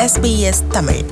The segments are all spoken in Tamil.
SBS தமிழ்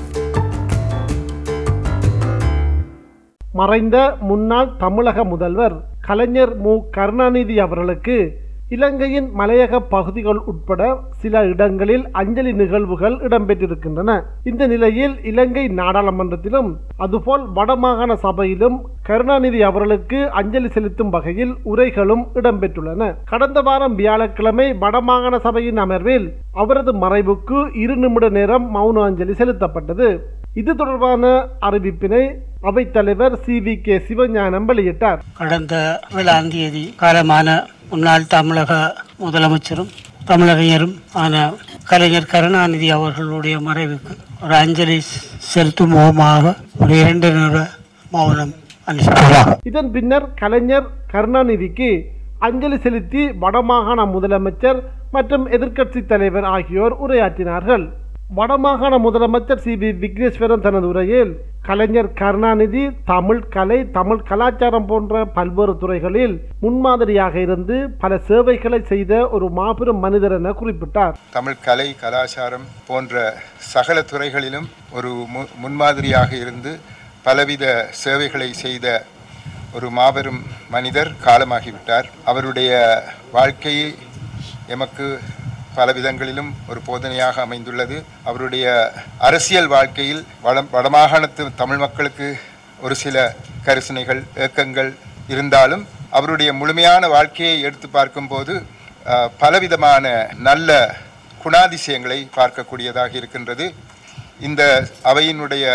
மறைந்த முன்னாள் தமிழக முதல்வர் கலைஞர் மு கருணாநிதி அவர்களுக்கு இலங்கையின் மலையக பகுதிகள் உட்பட சில இடங்களில் அஞ்சலி நிகழ்வுகள் இடம்பெற்றிருக்கின்றன இந்த நிலையில் இலங்கை நாடாளுமன்றத்திலும் அதுபோல் வடமாகாண சபையிலும் கருணாநிதி அவர்களுக்கு அஞ்சலி செலுத்தும் வகையில் உரைகளும் இடம்பெற்றுள்ளன கடந்த வாரம் வியாழக்கிழமை வடமாகாண சபையின் அமர்வில் அவரது மறைவுக்கு இரு நிமிட நேரம் மௌன அஞ்சலி செலுத்தப்பட்டது இது தொடர்பான அறிவிப்பினை அவைத்தலைவர் சி வி கே சிவஞானம் வெளியிட்டார் கடந்த ஏழாம் தேதி காலமான முன்னாள் தமிழக முதலமைச்சரும் தமிழகையரும் ஆன கலைஞர் கருணாநிதி அவர்களுடைய மறைவுக்கு ஒரு அஞ்சலி செலுத்தும் முகமாக ஒரு இரண்டு நிமிட மௌனம் அனுஷ்டிக்கலாம் இதன் பின்னர் கலைஞர் கருணாநிதிக்கு அஞ்சலி செலுத்தி வடமாகாண முதலமைச்சர் மற்றும் எதிர்க்கட்சி தலைவர் ஆகியோர் உரையாற்றினார்கள் வடமாகாண முதலமைச்சர் சி பி விக்னேஸ்வரன் தனது உரையில் கலைஞர் கருணாநிதி தமிழ் கலை தமிழ் கலாச்சாரம் போன்ற பல்வேறு துறைகளில் முன்மாதிரியாக இருந்து பல சேவைகளை செய்த ஒரு மாபெரும் மனிதர் என குறிப்பிட்டார் தமிழ் கலை கலாச்சாரம் போன்ற சகல துறைகளிலும் ஒரு மு முன்மாதிரியாக இருந்து பலவித சேவைகளை செய்த ஒரு மாபெரும் மனிதர் காலமாகிவிட்டார் அவருடைய வாழ்க்கையை எமக்கு பல விதங்களிலும் ஒரு போதனையாக அமைந்துள்ளது அவருடைய அரசியல் வாழ்க்கையில் வட வடமாகாணத்து தமிழ் மக்களுக்கு ஒரு சில கரிசனைகள் ஏக்கங்கள் இருந்தாலும் அவருடைய முழுமையான வாழ்க்கையை எடுத்து பார்க்கும்போது அஹ், பலவிதமான நல்ல குணாதிசயங்களை பார்க்கக்கூடியதாக இருக்கின்றது இந்த அவையினுடைய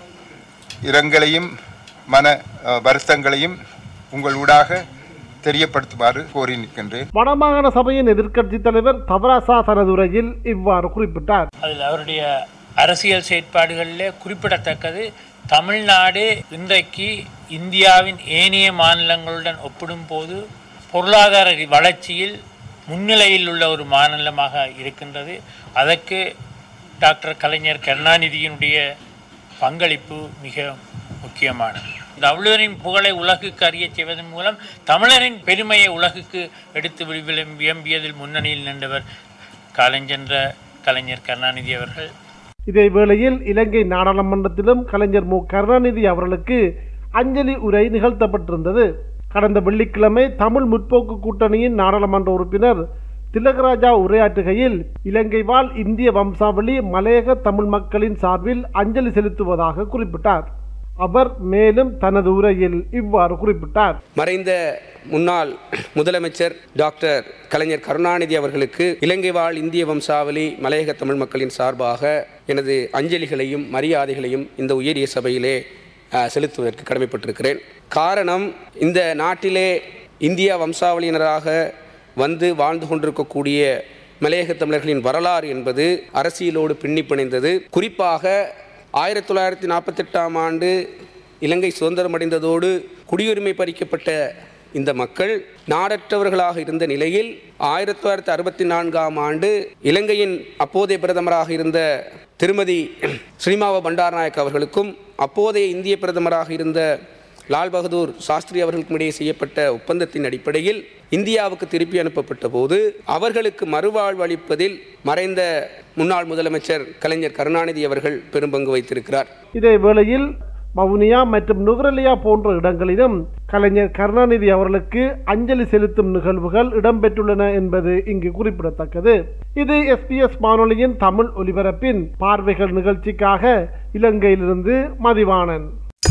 இரங்கலையும் மன அஹ், வருத்தங்களையும் உங்கள் ஊடாக தெரியப்படுத்துமாறு கோரி நிற்கின்றேன் வடமாகாண சபையின் எதிர்க்கட்சி தலைவர் தவராசா தனது உரையில் இவ்வாறு குறிப்பிட்டார் அதில் அவருடைய அரசியல் செயற்பாடுகளிலே குறிப்பிடத்தக்கது தமிழ்நாடு இன்றைக்கு இந்தியாவின் ஏனைய மாநிலங்களுடன் ஒப்பிடும்போது பொருளாதார வளர்ச்சியில் முன்னிலையில் உள்ள ஒரு மாநிலமாக இருக்கின்றது அதற்கு டாக்டர் கலைஞர் கருணாநிதியினுடைய பங்களிப்பு மிக முக்கியமானது தமிழரின் புகழை உலகுக்கு அறியச் செய்வதன் மூலம் தமிழரின் பெருமையை உலகுக்கு எடுத்து விளம்பி- வியம்பியதில் முன்னணியில் நின்றவர் காலஞ்சென்ற கலைஞர் கருணாநிதி அவர்கள் இதே வேளையில் இலங்கை நாடாளுமன்றத்திலும் கலைஞர் மு கருணாநிதி அவர்களுக்கு அஞ்சலி உரை நிகழ்த்தப்பட்டிருந்தது கடந்த வெள்ளிக்கிழமை தமிழ் முற்போக்கு கூட்டணியின் நாடாளுமன்ற உறுப்பினர் திலகராஜா உரையாற்றுகையில் இலங்கை வாழ் இந்திய வம்சாவளி மலையக தமிழ் மக்களின் சார்பில் அஞ்சலி செலுத்துவதாக குறிப்பிட்டார் அவர் மேலும் தனது உரையில் இவ்வாறு குறிப்பிட்டார் மறைந்த முன்னாள் முதலமைச்சர் டாக்டர் கலைஞர் கருணாநிதி அவர்களுக்கு இலங்கை வாழ் இந்திய வம்சாவளி மலையக தமிழ் மக்களின் சார்பாக எனது அஞ்சலிகளையும் மரியாதைகளையும் இந்த உயரிய சபையிலே அஹ், செலுத்துவதற்கு கடமைப்பட்டிருக்கிறேன் காரணம் இந்த நாட்டிலே இந்திய வம்சாவளியினராக வந்து வாழ்ந்து கொண்டிருக்கக்கூடிய மலையக தமிழர்களின் வரலாறு என்பது அரசியலோடு பின்னி பிணைந்தது குறிப்பாக ஆயிரத்தி தொள்ளாயிரத்தி நாற்பத்தெட்டாம் ஆண்டு இலங்கை சுதந்திரமடைந்ததோடு குடியுரிமை பறிக்கப்பட்ட இந்த மக்கள் நாடற்றவர்களாக இருந்த நிலையில் ஆயிரத்தி தொள்ளாயிரத்தி அறுபத்தி நான்காம் ஆண்டு இலங்கையின் அப்போதைய பிரதமராக இருந்த திருமதி ஸ்ரீமாவ பண்டாரநாயக் அவர்களுக்கும் அப்போதைய இந்திய பிரதமராக இருந்த லால் பகதூர் சாஸ்திரி அவர்களுக்கும் இடையே செய்யப்பட்ட ஒப்பந்தத்தின் அடிப்படையில் இந்தியாவுக்கு திருப்பி அனுப்பப்பட்ட போது அவர்களுக்கு மறுவாழ்வு அளிப்பதில் மறைந்த முன்னாள் முதலமைச்சர் கலைஞர் கருணாநிதி அவர்கள் பெரும்பங்கு வைத்திருக்கிறார் இதே வேளையில் வவுனியா மற்றும் நுவரெலியா போன்ற இடங்களிலும் கலைஞர் கருணாநிதி அவர்களுக்கு அஞ்சலி செலுத்தும் நிகழ்வுகள் இடம்பெற்றுள்ளன என்பது இங்கு குறிப்பிடத்தக்கது இது எஸ்பிஎஸ் வானொலியின் தமிழ் ஒலிபரப்பின் பார்வைகள் நிகழ்ச்சிக்காக இலங்கையிலிருந்து மதிவாணன்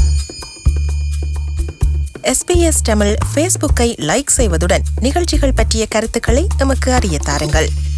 SBS தமிழ் ஃபேஸ்புக்கை லைக் செய்வதுடன் நிகழ்ச்சிகள் பற்றிய கருத்துக்களை எமக்கு அறிய தாருங்கள்